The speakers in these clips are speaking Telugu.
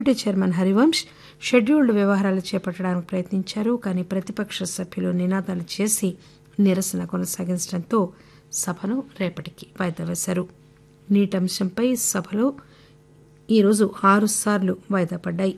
డిప్యూటీ చైర్మన్ హరివంశ్ షెడ్యూల్డ్ వ్యవహారాలు చేపట్టడానికి ప్రయత్నించారు కానీ ప్రతిపక్ష సభ్యులు నినాదాలు చేసి నిరసన కొనసాగించడంతో సభను రేపటికి వాయిదా వేశారు నీటి అంశంపై సభలో ఈరోజు ఆరు సార్లు వాయిదా పడ్డాయి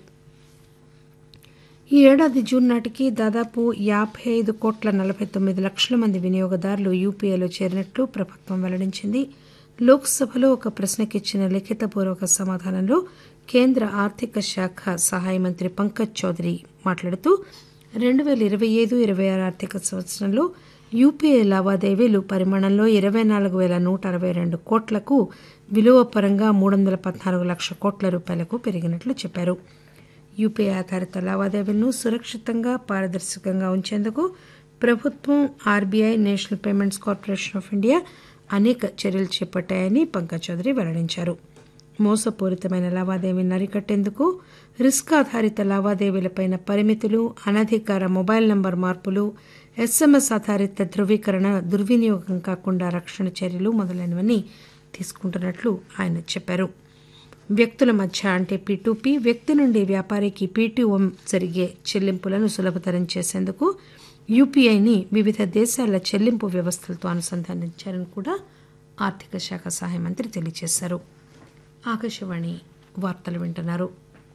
ఈ ఏడాది జూన్ నాటికి దాదాపు యాభై ఐదు కోట్ల నలభై తొమ్మిది లక్షల మంది వినియోగదారులు యూపీఐలో చేరినట్లు ప్రభుత్వం వెల్లడించింది లోక్సభలో ఒక ప్రశ్నకి ఇచ్చిన లిఖితపూర్వక సమాధానంలో కేంద్ర ఆర్థిక శాఖ సహాయ మంత్రి పంకజ్ చౌదరి మాట్లాడుతూ రెండు పేల ఇరవై ఐదు ఇరవై ఆరు ఆర్థిక సంవత్సరంలో యూపీఐ లావాదేవీలు పరిమాణంలో ఇరవై నాలుగు పేల నూట అరవై రెండు కోట్లకు విలువ పరంగా మూడు వందల పద్నాలుగు లక్షల కోట్ల రూపాయలకు పెరిగినట్లు చెప్పారు యూపీఐ ఆధారిత లావాదేవీలను సురక్షితంగా పారదర్శకంగా ఉంచేందుకు ప్రభుత్వం RBI national payments corporation of India అనేక చర్యలు చేపట్టాయని పంకజ్ చౌదరి వెల్లడించారు మోసపూరితమైన లావాదేవీలను అరికట్టేందుకు రిస్క్ ఆధారిత లావాదేవీలపై పరిమితులు అనధికార మొబైల్ నంబర్ మార్పులు ఎస్ఎంఎస్ ఆధారిత ధృవీకరణ దుర్వినియోగం కాకుండా రక్షణ చర్యలు మొదలైనవన్నీ తీసుకుంటున్నట్లు ఆయన చెప్పారు వ్యక్తుల మధ్య అంటే పీ వ్యక్తి నుండి వ్యాపారికి పీటీఓఎం జరిగే చెల్లింపులను సులభతరం చేసేందుకు యూపీఐని వివిధ దేశాల చెల్లింపు వ్యవస్థలతో అనుసంధానించారని కూడా ఆర్థిక శాఖ సహాయ మంత్రి తెలియజేశారు ఆకాశవాణి వార్తలు వింటున్నారు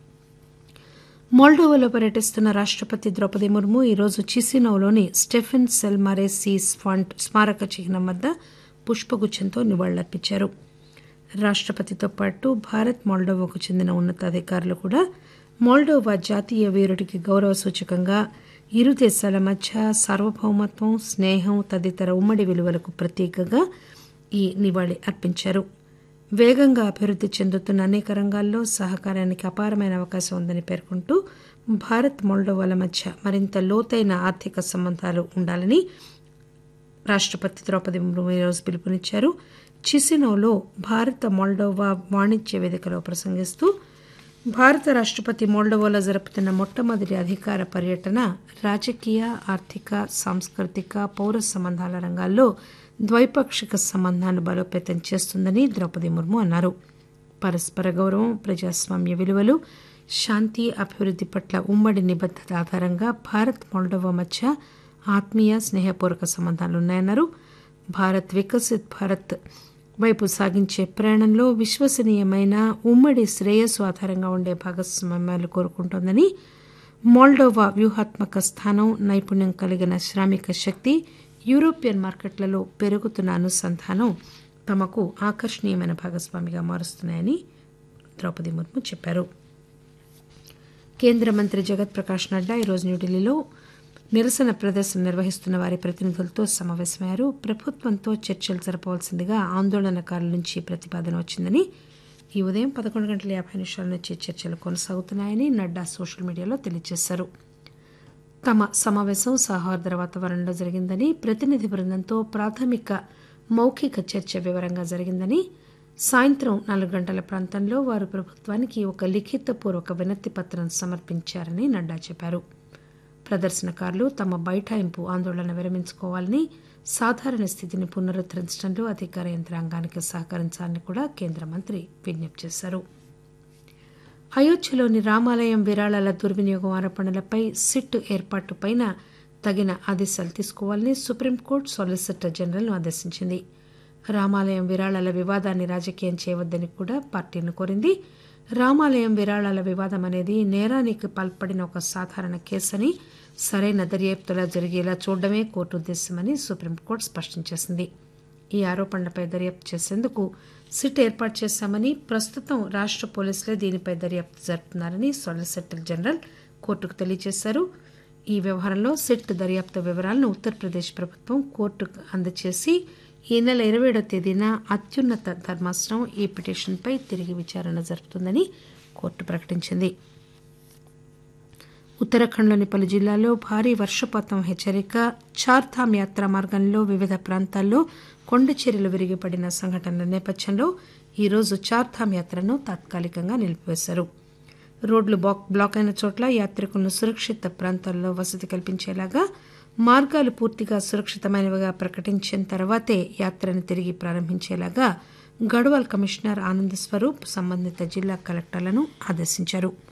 మోల్డోవాలో పర్యటిస్తున్న రాష్టపతి ద్రౌపది ముర్ము ఈరోజు చిసినోలోని స్టెఫెన్ సెల్మారేసీ ఫాంట్ స్మారక చిహ్నం వద్ద పుష్పగుచ్చంతో నివాళులర్పించారు రాష్టపతితో పాటు భారత్ మోల్డోవాకు చెందిన ఉన్నతాధికారులు కూడా మోల్డోవా జాతీయ వీరుడికి గౌరవ సూచకంగా ఇరు దేశాల మధ్య సార్వభౌమత్వం స్నేహం తదితర ఉమ్మడి విలువలకు ప్రతీకగా ఈ నివాళి అర్పించారు వేగంగా అభివృద్ధి చెందుతున్న అనేక రంగాల్లో సహకారానికి అపారమైన అవకాశం ఉందని పేర్కొంటూ భారత్ మోల్డోవాల మధ్య మరింత లోతైన ఆర్థిక సంబంధాలు ఉండాలని రాష్టపతి ద్రౌపది ముర్ము ఈరోజు పిలుపునిచ్చారు చిసినోలో భారత మోల్డోవా వాణిజ్య వేదికలో ప్రసంగిస్తూ భారత రాష్టపతి మోల్డోవాలో జరుపుతున్న మొట్టమొదటి అధికార పర్యటన రాజకీయ ఆర్థిక సాంస్కృతిక పౌర సంబంధాల రంగాల్లో ద్వైపాక్షిక సంబంధాలను బలోపేతం చేస్తుందని ద్రౌపది ముర్ము అన్నారు పరస్పర గౌరవం ప్రజాస్వామ్య విలువలు శాంతి అభివృద్ధి పట్ల ఉమ్మడి నిబద్దత ఆధారంగా భారత్ మోల్డోవా మధ్య ఆత్మీయ స్నేహపూర్వక సంబంధాలున్నాయన్నారు భారత్ వికసిత్ భారత్ వైపు సాగించే ప్రయాణంలో విశ్వసనీయమైన ఉమ్మడి శ్రేయస్సు ఆధారంగా ఉండే భాగస్వామ్యాలు కోరుకుంటోందని మోల్డోవా వ్యూహాత్మక స్థానం నైపుణ్యం కలిగిన శ్రామిక శక్తి యూరోపియన్ మార్కెట్లలో పెరుగుతున్న అనుసంధానం తమకు ఆకర్షణీయమైన భాగస్వామిగా మారుస్తున్నాయని ద్రౌపది ముర్ము చెప్పారు కేంద్ర మంత్రి జగత్ ప్రకాష్ నడ్డా ఈరోజు న్యూఢిల్లీలో నిరసన ప్రదర్శన నిర్వహిస్తున్న వారి ప్రతినిధులతో సమావేశమయ్యారు ప్రభుత్వంతో చర్చలు జరపవలసిందిగా ఆందోళనకారుల నుంచి ప్రతిపాదన వచ్చిందని ఈ ఉదయం పదకొండు గంటల యాభై నిమిషాల నుంచి చర్చలు కొనసాగుతున్నాయని నడ్డా సోషల్ మీడియాలో తెలియజేశారు తమ సమావేశం సౌహార్ద వాతావరణంలో జరిగిందని ప్రతినిధి బృందంతో ప్రాథమిక మౌఖిక చర్చ వివరంగా జరిగిందని సాయంత్రం నాలుగు గంటల ప్రాంతంలో వారు ప్రభుత్వానికి ఒక లిఖితపూర్వక వినతి పత్రం సమర్పించారని నడ్డా చెప్పారు ప్రదర్శనకారులు తమ బైఠాయింపు ఆందోళన విరమించుకోవాలని సాధారణ స్థితిని పునరుద్దరించడంలో అధికార యంత్రాంగానికి సహకరించాలని కూడా కేంద్ర మంత్రి విజ్ఞప్తి చేశారు అయోధ్యలోని రామాలయం విరాళాల దుర్వినియోగం ఆరోపణలపై సిట్ ఏర్పాటుపైన తగిన ఆదేశాలు తీసుకోవాలని సుప్రీంకోర్టు సాలిసిటర్ జనరల్ను ఆదేశించింది రామాలయం విరాళాల వివాదాన్ని రాజకీయం చేయవద్దని కూడా పార్టీని కోరింది రామాలయం విరాళాల వివాదం అనేది నేరానికి పాల్పడిన ఒక సాధారణ కేసని సరైన దర్యాప్తులా జరిగేలా చూడడమే కోర్టు ఉద్దేశమని సుప్రీంకోర్టు స్పష్టం చేసింది ఈ ఆరోపణలపై దర్యాప్తు చేసేందుకు సిట్ ఏర్పాటు చేశామని ప్రస్తుతం రాష్ట్ర పోలీసులే దీనిపై దర్యాప్తు జరుపుతున్నారని సాలిసిటర్ జనరల్ కోర్టుకు తెలియజేశారు ఈ వ్యవహారంలో సిట్ దర్యాప్తు వివరాలను ఉత్తరప్రదేశ్ ప్రభుత్వం కోర్టుకు అందజేసి ఈ నెల ఇరవై ఏడవ తేదీన అత్యున్నత ధర్మాసనం ఈ పిటిషన్పై తిరిగి విచారణ జరుపుతుందని కోర్టు ప్రకటించింది ఉత్తరాఖండ్లోని పలు జిల్లాల్లో భారీ వర్షపాతం హెచ్చరిక చార్ధామ్ యాత్ర మార్గంలో వివిధ ప్రాంతాల్లో కొండ చర్యలు విరిగిపడిన సంఘటనల నేపథ్యంలో ఈరోజు చార్ధామ్ యాత్రను తాత్కాలికంగా నిలిపివేశారు రోడ్లు బ్లాక్ అయిన చోట్ల యాత్రికులను సురక్షిత ప్రాంతాల్లో వసతి కల్పించేలాగా మార్గాలు పూర్తిగా సురక్షితమైనవిగా ప్రకటించిన తర్వాతే యాత్రను తిరిగి ప్రారంభించేలాగా గఢ్వాల్ కమిషనర్ ఆనంద్ స్వరూప్ సంబంధిత జిల్లా కలెక్టర్లను ఆదేశించారు